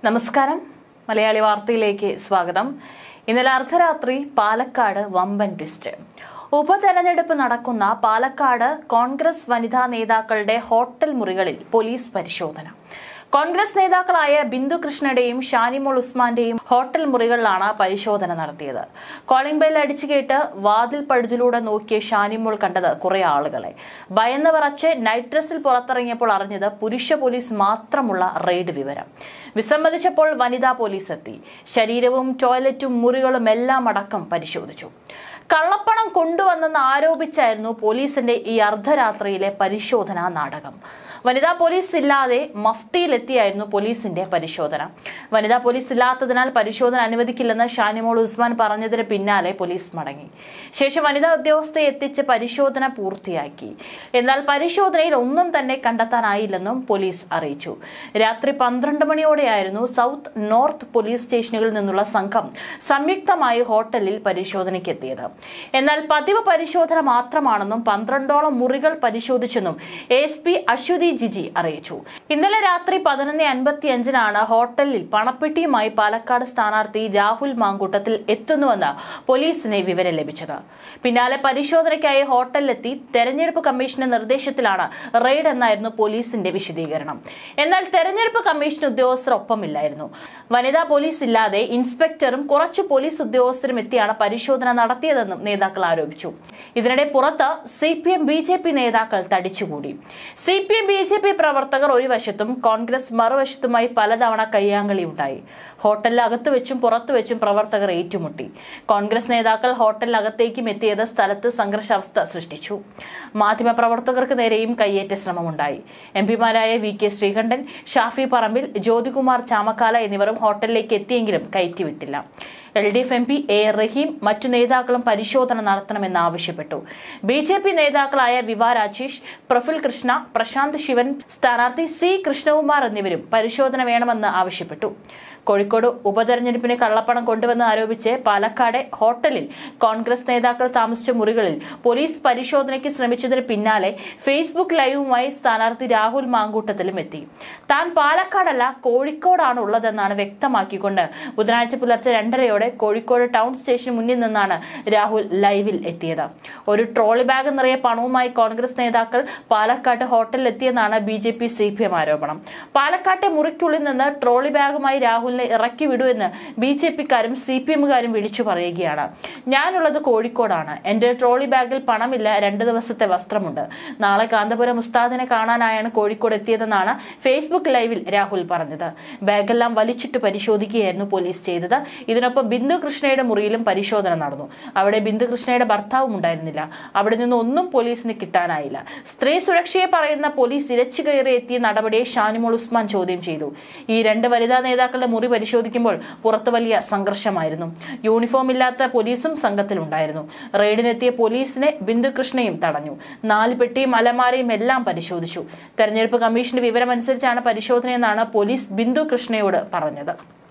നമസ്കാരം മലയാളി വാർത്തയിലേക്ക് സ്വാഗതം ഇന്നലെ അർദ്ധരാത്രി പാലക്കാട് വമ്പൻ ട്വിസ്റ്റ് ഉപതെരഞ്ഞെടുപ്പ് നടക്കുന്ന പാലക്കാട് കോൺഗ്രസ് വനിതാ നേതാക്കളുടെ ഹോട്ടൽ മുറികളിൽ പോലീസ് പരിശോധന കോൺഗ്രസ് നേതാക്കളായ ബിന്ദു കൃഷ്ണയുടെയും ഷാനിമോൾ ഉസ്മാന്റെയും ഹോട്ടൽ മുറികളിലാണ് പരിശോധന നടത്തിയത് കോളിംഗ് ബെൽ അടിച്ചു കേട്ട് വാതിൽ പഴുതിലൂടെ നോക്കിയ ഷാനിമോൾ കണ്ടത് കുറെ ആളുകളെ ഭയന്ന് പറച്ച് നൈറ്റ് ഡ്രസ്സിൽ പുറത്തിറങ്ങിയപ്പോൾ അറിഞ്ഞത് പുരുഷ പോലീസ് മാത്രമുള്ള റെയ്ഡ് വിവരം വിസമ്മതിച്ചപ്പോൾ വനിതാ പോലീസ് എത്തി ശരീരവും ടോയ്ലറ്റും മുറികളും എല്ലാം അടക്കം പരിശോധിച്ചു കള്ളപ്പണം കൊണ്ടുവന്നെന്ന് ആരോപിച്ചായിരുന്നു പോലീസിന്റെ ഈ അർദ്ധരാത്രിയിലെ പരിശോധനാ നാടകം വനിതാ പോലീസ് ഇല്ലാതെ മഫ്തിയിലെത്തിയായിരുന്നു പോലീസിന്റെ പരിശോധന വനിതാ പോലീസ് ഇല്ലാത്തതിനാൽ പരിശോധന അനുവദിക്കില്ലെന്ന് ഷാനിമോൾ ഉസ്മാൻ പറഞ്ഞതിന് പിന്നാലെ പോലീസ് മടങ്ങി ശേഷം വനിതാ ഉദ്യോഗസ്ഥയെ എത്തിച്ച് പരിശോധന പൂർത്തിയാക്കി എന്നാൽ പരിശോധനയിൽ ഒന്നും തന്നെ കണ്ടെത്താനായില്ലെന്നും പോലീസ് അറിയിച്ചു രാത്രി പന്ത്രണ്ട് മണിയോടെയായിരുന്നു സൗത്ത് നോർത്ത് പോലീസ് സ്റ്റേഷനുകളിൽ നിന്നുള്ള സംഘം സംയുക്തമായി ഹോട്ടലിൽ പരിശോധനയ്ക്ക് എത്തിയത് എന്നാൽ പതിവ് പരിശോധന മാത്രമാണെന്നും പന്ത്രണ്ടോളം മുറികൾ പരിശോധിച്ചെന്നും എസ് പി അശ്വതി ജിജി അറിയിച്ചു ഇന്നലെ രാത്രി പതിനൊന്ന് അൻപത്തി അഞ്ചിനാണ് ഹോട്ടലിൽ പണപ്പെട്ടിയുമായി പാലക്കാട് സ്ഥാനാർത്ഥി രാഹുൽ മാങ്കൂട്ടത്തിൽ എത്തുന്നുവെന്ന് പോലീസിന് വിവരം ലഭിച്ചത് പിന്നാലെ പരിശോധനയ്ക്കായി ഹോട്ടലിലെത്തി തെരഞ്ഞെടുപ്പ് കമ്മീഷന്റെ നിർദ്ദേശത്തിലാണ് റെയ്ഡ് എന്നായിരുന്നു പോലീസിന്റെ വിശദീകരണം എന്നാൽ തെരഞ്ഞെടുപ്പ് കമ്മീഷൻ ഉദ്യോഗസ്ഥർ ഒപ്പമില്ലായിരുന്നു വനിതാ പോലീസ് ഇല്ലാതെ ഇൻസ്പെക്ടറും കുറച്ച് പോലീസ് ഉദ്യോഗസ്ഥരും എത്തിയാണ് പരിശോധന നടത്തിയതെന്നും നേതാക്കൾ ആരോപിച്ചു ഇതിനിടെ പുറത്ത് C P M B J P നേതാക്കൾ തടിച്ചുകൂടി C P M B J P പ്രവർത്തകർ ഒരു വശത്തും കോൺഗ്രസ് മറുവശത്തുമായി പലതവണ കയ്യാങ്കളി ഉണ്ടായി ഹോട്ടലിനകത്ത് വെച്ചും പുറത്തു വെച്ചും പ്രവർത്തകർ ഏറ്റുമുട്ടി കോൺഗ്രസ് നേതാക്കൾ ഹോട്ടലിനകത്തേക്കും എത്തിയത് സ്ഥലത്ത് സംഘർഷാവസ്ഥ സൃഷ്ടിച്ചു മാധ്യമപ്രവർത്തകർക്ക് നേരെയും കയ്യേറ്റ ശ്രമമുണ്ടായി എം പിമാരായ വി കെ ശ്രീകണ്ഠൻ ഷാഫി പറമ്പിൽ ജ്യോതികുമാർ ചാമക്കാല എന്നിവരും ഹോട്ടലിലേക്ക് എത്തിയെങ്കിലും കയറ്റിവിട്ടില്ല L D F M P A Rahim മറ്റു നേതാക്കളും പരിശോധന നടത്തണമെന്ന് ആവശ്യപ്പെട്ടു ബി ജെ പി നേതാക്കളായ വിവ രാജേഷ് പ്രഫുൽ കൃഷ്ണ പ്രശാന്ത് ശിവൻ സ്ഥാനാർത്ഥി സി കൃഷ്ണകുമാർ എന്നിവരും പരിശോധന വേണമെന്ന് ആവശ്യപ്പെട്ടു കോഴിക്കോട് ഉപതെരഞ്ഞെടുപ്പിന് കള്ളപ്പണം കൊണ്ടുവന്ന് ആരോപിച്ച് പാലക്കാട് ഹോട്ടലിൽ കോൺഗ്രസ് നേതാക്കൾ താമസിച്ച മുറികളിൽ പോലീസ് പരിശോധനയ്ക്ക് ശ്രമിച്ചതിന് പിന്നാലെ ഫേസ്ബുക്ക് ലൈവുമായി സ്ഥാനാർത്ഥി രാഹുൽ മാങ്കൂട്ടത്തിലും എത്തി താൻ പാലക്കാടല്ല കോഴിക്കോടാണ് ഉള്ളതെന്നാണ് വ്യക്തമാക്കിക്കൊണ്ട് ബുധനാഴ്ച പുലർച്ചെ രണ്ടരയോടെ കോഴിക്കോട് ടൗൺ സ്റ്റേഷന് മുന്നിൽ നിന്നാണ് രാഹുൽ ലൈവിൽ എത്തിയത് ഒരു ട്രോളി ബാഗ് നിറയെ പണവുമായി കോൺഗ്രസ് നേതാക്കൾ പാലക്കാട്ട് ഹോട്ടലിൽ എത്തിയെന്നാണ് B J P C P M ആരോപണം പാലക്കാട്ടെ മുറിക്കുള്ളിൽ നിന്ന് ട്രോളി ബാഗുമായി രാഹുലിനെ ഇറക്കി വിടുമെന്ന് ബി ജെ പിക്കാരും സി പി എമ്മുകാരും വിളിച്ചു പറയുകയാണ് ഞാനുള്ളത് കോഴിക്കോടാണ് എന്റെ ട്രോളി ബാഗിൽ പണമില്ല രണ്ട് ദിവസത്തെ വസ്ത്രമുണ്ട് നാളെ കാന്തപുരം ഉസ്താദിനെ കാണാനായാണ് കോഴിക്കോട് എത്തിയതെന്നാണ് ഫേസ്ബുക്ക് ലൈവിൽ രാഹുൽ പറഞ്ഞത് ബാഗെല്ലാം വലിച്ചിട്ട് പരിശോധിക്കുകയായിരുന്നു പോലീസ് ചെയ്തത് ഇതിനൊപ്പം ബിന്ദു കൃഷ്ണയുടെ മുറിയിലും പരിശോധന നടന്നു അവിടെ ബിന്ദു കൃഷ്ണയുടെ ഭർത്താവും ഉണ്ടായിരുന്നില്ല അവിടെ നിന്ന് ഒന്നും പോലീസിന് കിട്ടാനായില്ല സ്ത്രീ സുരക്ഷയെ പറയുന്ന പോലീസ് ഇരച്ചു കയറി എത്തിയ നടപടിയെ ഷാനിമോൾ ഉസ്മാൻ ചോദ്യം ചെയ്തു ഈ രണ്ട് വനിതാ നേതാക്കളുടെ മുറി പരിശോധിക്കുമ്പോൾ പുറത്ത് വലിയ സംഘർഷമായിരുന്നു യൂണിഫോം ഇല്ലാത്ത പോലീസും സംഘത്തിലുണ്ടായിരുന്നു റെയ്ഡിനെത്തിയ പോലീസിനെ ബിന്ദു കൃഷ്ണയും തടഞ്ഞു നാല് പെട്ടിയും അലമാരയും എല്ലാം പരിശോധിച്ചു തെരഞ്ഞെടുപ്പ് കമ്മീഷന്റെ വിവരമനുസരിച്ചാണ് പരിശോധനയെന്നാണ് പോലീസ് ബിന്ദു കൃഷ്ണയോട് പറഞ്ഞത്